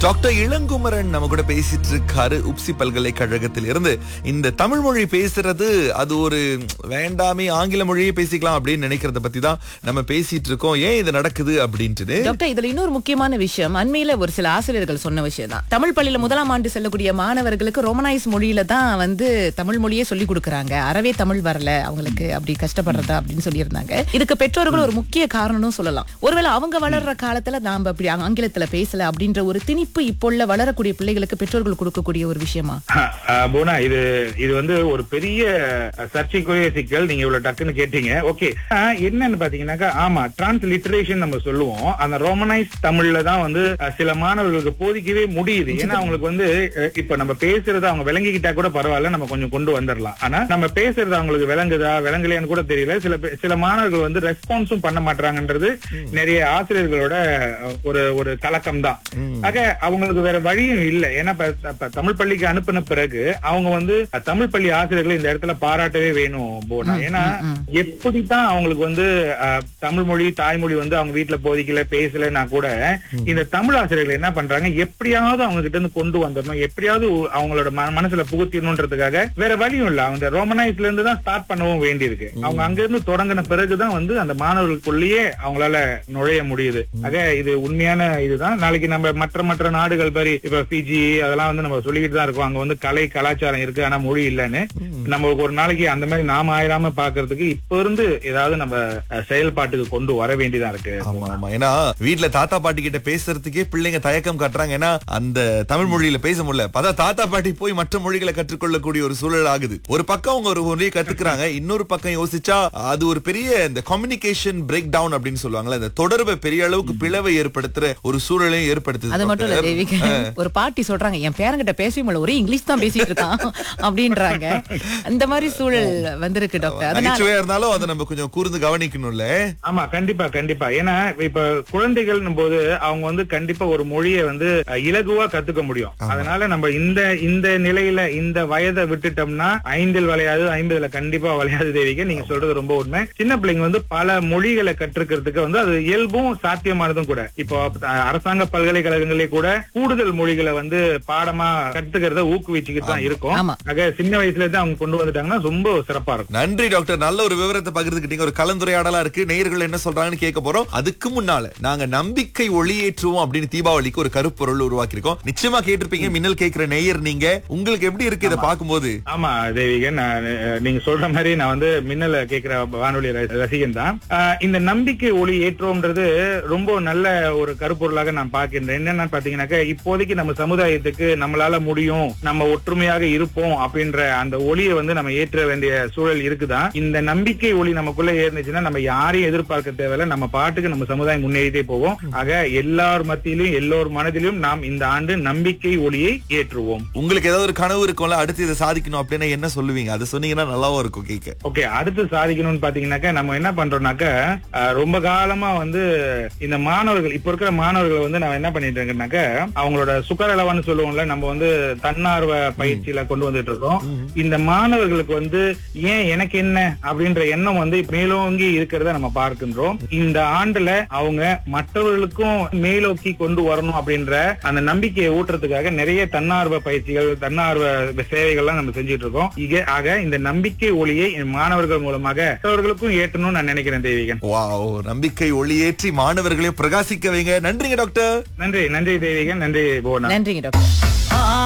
Doctor Ilangumaran நம்ம கூட பேசிட்டு இருக்காரு உப்சி பல்கலைக்கழகத்தில் இருந்து இந்த தமிழ் மொழி பேசுறது அது ஒரு வேண்டாமே ஆங்கில மொழியே பேசிக்கலாம் அப்படின்னு நினைக்கிறத பத்தி தான் நம்ம பேசிட்டு இருக்கோம் ஏன் இது நடக்குது அப்படின்ட்டு டாக்டர் இதுல இன்னொரு முக்கியமான விஷயம் அண்மையில ஒரு சில ஆசிரியர்கள் சொன்ன விஷயம் தான் தமிழ் பள்ளியில முதலாம் ஆண்டு செல்லக்கூடிய மாணவர்களுக்கு ரோமனைஸ் மொழியில தான் வந்து தமிழ் மொழியே சொல்லி கொடுக்கறாங்க அறவே தமிழ் வரல அவங்களுக்கு அப்படி கஷ்டப்படுறதா அப்படின்னு சொல்லியிருந்தாங்க இதுக்கு பெற்றோர்கள் ஒரு முக்கிய காரணம்னு சொல்லலாம் ஒருவேளை அவங்க வளர்ற காலத்துல நாம அப்படி ஆங்கிலத்துல பேசல அப்படின்ற ஒரு திணிப்பு இப்போ உள்ள வளரக்கூடிய பிள்ளைகளுக்கு பெற்றோர்கள் கொடுக்கக்கூடிய ஒரு விஷயமா ஆஹ் போனா இது இது வந்து ஒரு பெரிய சர்ச்சைக்குரிய சிக்கல் நீங்க இவ்வளவு டக்குன்னு கேட்டீங்க ஓகே என்னன்னு பாத்தீங்கன்னாக்கா ஆமா டிரான்ஸ்லிட்டரேஷன் நம்ம சொல்லுவோம் அந்த ரோமனைஸ் தமிழ்ல தான் வந்து அஹ், சில மாணவர்களுக்கு போதிக்கவே முடியுது ஏன்னா அவங்களுக்கு வந்து அஹ், இப்ப நம்ம பேசுறது அவங்க விளங்கிக்கிட்டா கூட பரவாயில்ல நம்ம கொஞ்சம் கொண்டு வந்துடலாம் ஆனா நம்ம பேசுறது அவங்களுக்கு விளங்குதா விளங்கலையான்னு கூட தெரியல சில பே- சில மாணவர்கள் வந்து ரெஸ்பான்ஸும் பண்ண மாட்டாங்கன்றது நிறைய ஆசிரியர்களோட அஹ், ஒரு ஒரு கலக்கம் தான் ஆக அவங்களுக்கு வேற வழியும் இல்ல ஏன்னா இப்ப- இப்ப தமிழ் பள்ளிக்கு அனுப்பின பிறகு அவங்க வந்து தமிழ் பள்ளி ஆசிரியர்களை இந்த இடத்துல பாராட்டவே வேணும் போனா ஏன்னா எப்படித்தான் அவங்களுக்கு வந்து அஹ், தமிழ் மொழி தாய்மொழி வந்து அவங்க வீட்டுல போதிக்கல பேசலன்னா கூட இந்த தமிழ் ஆசிரியர்கள் என்ன பண்றாங்க எப்படியாவது அவங்க கிட்ட இருந்து கொண்டு வந்துடணும் எப்படியாவது ஒ- அவங்களோட ம- மனசுல புகுத்திடணுன்றதுக்காக வேற வழியும் இல்ல அவங்க ரோமனைஸ்ல இருந்து தான் ஸ்டார்ட் பண்ணவும் வேண்டியிருக்கு அவங்க அங்க இருந்து தொடங்கின பிறகுதான் வந்து அந்த மாணவர்களுக்குள்ளேயே அவங்களால நுழைய முடியுது ஆக இது உண்மையான இதுதான் நாளைக்கு நம்ம மற்ற மற்ற நாடுகள் மாதிரி இப்ப பிஜி அதெல்லாம் வந்து நம்ம சொல்லிக்கிட்டு தான் இருக்கோம் அங்க வந்து கலை கலாச்சாரம் இருக்கு ஆனா மொழி இல்லைன்னு நம்ம ஒரு நாளைக்கு அந்த மாதிரி நாம ஆயிராம பாக்குறதுக்கு இப்ப இருந்து ஏதாவது நம்ம அஹ், செயல்பாட்டுக்கு கொண்டு வர வேண்டியதா இருக்கு ஆமா ஆமா ஏன்னா வீட்ல தாத்தா பாட்டி கிட்ட பேசுறதுக்கே பிள்ளைங்க தயக்கம் காட்டுறாங்க ஏன்னா அந்த தமிழ் மொழியில பேச முடியல பதா தாத்தா பாட்டி போய் மற்ற மொழிகளை கற்றுக்கொள்ளக்கூடிய ஒரு சூழல் ஆகுது ஒரு பக்கம் அவங்க ஒரு மொழியை கத்துக்கிறாங்க இன்னொரு பக்கம் யோசிச்சா அது ஒரு பெரிய இந்த கம்யூனிகேஷன் பிரேக் டவுன் அப்படின்னு சொல்லுவாங்கல்ல இந்த தொடர்பை பெரிய அளவுக்கு பிளவை ஏற்படுத்துற ஒரு சூழலையும் ஏற்படுத்துது அது மட்டும் இல்ல டாக்டர். தேவிகா ஒரு பாட்டி சொல்றாங்க என் பேரங்கிட்ட பேசவே முடியல ஒரே இங்கிலீஷ் தான் பேசிட்டு இருக்கான் அப்படின்றாங்க அந்த மாதிரி சூழல் வந்திருக்கு டாக்டர் அதனால நகைச்சுவையா இருந்தாலும் அதை நம்ம கொஞ்சம் கூர்ந்து கவனிக்கணும்ல ஆமா கண்டிப்பா கண்டிப்பா ஏன்னா இப்ப குழந்தைகள்னும் போது அவங்க வந்து கண்டிப்பா ஒரு மொழியை வந்து அஹ், இலகுவா கத்துக்க முடியும் அதனால நம்ம இந்த இந்த நிலையில இந்த வயதை விட்டுட்டோம்னா ஐந்தில் விளையாது ஐம்பதுல கண்டிப்பா விளையாது தேவிக்க நீங்க சொல்றது ரொம்ப உண்மை சின்ன பிள்ளைங்க வந்து பல மொழிகளை கற்றுக்கிறதுக்கு வந்து அது இயல்பும் சாத்தியமானதும் கூட இப்போ அஹ், அரசாங்க பல்கலைக்கழகங்களே கூட கூடுதல் மொழிகளை வந்து பாடமா கத்துக்கிறத ஊக்குவிச்சுக்கிட்டு தான் இருக்கும் ஆமா. ஆக சின்ன வயசுல இருந்து அவங்க கொண்டு வந்துட்டாங்கன்னா ரொம்ப சிறப்பா இருக்கும் நன்றி டாக்டர் நல்ல ஒரு விவரத்தை பகிர்ந்துக்கிட்டீங்க ஒரு கலந்துரையாடலா இருக்கு நேயர்கள் என்ன சொல்றாங்கன்னு கேட்க போறோம் அதுக்கு முன்னால நாங்க நம்பிக்கை ஒளியேற்றுவோம் அப்படின்னு தீபாவளிக்கு ஒரு கருப்பொருள் உருவாக்கியிருக்கோம் நிச்சயமா கேட்டிருப்பீங்க மின்னல் கேட்கிற நேயர் நீங்க உங்களுக்கு எப்படி இருக்கு இதை பார்க்கும்போது ஆமா தேவிகன் நான் அஹ், நீங்க சொல்ற மாதிரி நான் வந்து மின்னல கேக்குற வானொலி ர- ரசிகன் தான் அஹ், இந்த நம்பிக்கை ஒளி ஏற்றோம்ன்றது ரொம்ப நல்ல ஒரு கருப்பொருளாக நான் பார்க்கின்றேன் என்னன்னு பாத்தீங்கன்னாக்கா இப்போதைக்கு நம்ம சமுதாயத்துக்கு நம்மளால முடியும் நம்ம ஒற்றுமையாக இருப்போம் அப்படின்ற அந்த ஒளியை வந்து நம்ம ஏற்ற வேண்டிய சூழல் இருக்குதான் இந்த நம்பிக்கை ஒளி நமக்குள்ள ஏறிச்சுன்னா நம்ம யாரையும் எதிர்பார்க்க தேவையில்ல நம்ம பாட்டுக்கு நம்ம சமுதாயம் முன்னேறிட்டே போவோம் ஆக எல்லார் மத்தியிலும் எல்லோர் மனதிலும் நாம் இந்த ஆண்டு நம்பிக்கை ஒளியை ஏற்றுவோம் உங்களுக்கு ஏதாவது ஒரு கனவு இருக்கும்ல அடுத்து இதை சாதிக்கணும் அப்படின்னா என்ன சொல்லுவீங்க அதை சொன்னீங்கன்னா நல்லாவும் இருக்கும் கேட்க ஓகே அடுத்து சாதிக்கணும்னு பாத்தீங்கன்னாக்கா நம்ம என்ன பண்றோம்னாக்கா அஹ், ரொம்ப காலமா வந்து இந்த மாணவர்கள் இப்ப இருக்கிற மாணவர்கள் வந்து நான் என்ன பண்ணிட்டு இருக்கேன்னாக்கா அவங்களோட சுக்கரளவான்னு சொல்லுவோம்ல நம்ம வந்து தன்னார்வ பயிற்சியில கொண்டு வந்துட்டு இருக்கோம் இந்த மாணவர்களுக்கு வந்து ஏன் எனக்கு என்ன அப்படின்ற எண்ணம் வந்து மேலோங்கி இருக்கிறத நம்ம பார்க்கின்றோம் இந்த ஆண்டுல அவங்க மற்றவர்களுக்கும் மேலோக்கி கொண்டு வரணும் அப்படின்ற அந்த நம்பிக்கையை ஊட்டுறதுக்காக நிறைய தன்னார்வ பயிற்சிகள் தன்னார்வ சேவைகள்லாம் நம்ம செஞ்சுட்டு இருக்கோம் இக ஆக இந்த நம்பிக்கை ஒளியை என் மாணவர்கள் மூலமாக மற்றவர்களுக்கும் ஏற்றணும்னு நான் நினைக்கிறேன் தேவிகன் வாவ் நம்பிக்கை ஒளியேற்றி மாணவர்களையும் பிரகாசிக்க வைங்க நன்றிங்க டாக்டர் நன்றி நன்றி தேவிகன் நன்றி புவனா நன்றிங்க டாக்டர்